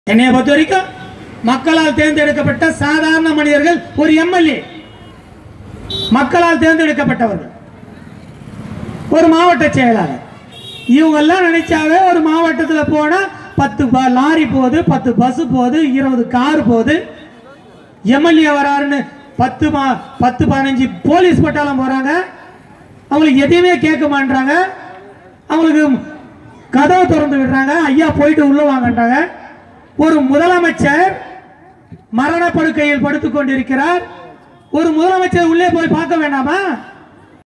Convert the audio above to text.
என்னைய பொறுத்த வரைக்கும் மக்களால் தேர்ந்தெடுக்கப்பட்ட சாதாரண மனிதர்கள் ஒரு எம்எல்ஏ மக்களால் தேர்ந்தெடுக்கப்பட்டவர்கள் ஒரு மாவட்ட செயலாளர் இவங்கெல்லாம் நினைச்சாவே ஒரு மாவட்டத்தில் போனால் பத்து ப- லாரி போகுது பத்து பஸ் போகுது இருபது கார் போகுது எம்எல்ஏ வராருன்னு பத்து மா பத்து பதினஞ்சு போலீஸ் பட்டாளம் போகிறாங்க அவங்களுக்கு எதையுமே கேட்க மாட்டாங்க அவங்களுக்கு கதவை திறந்து விடுறாங்க ஐயா போயிட்டு உள்ள வாங்கன்றாங்க ஒரு முதலமைச்சர் மரணப்படுக்கையில் படுத்துக் கொண்டிருக்கிறார் ஒரு முதலமைச்சர் உள்ளே போய் பார்க்க வேண்டாமா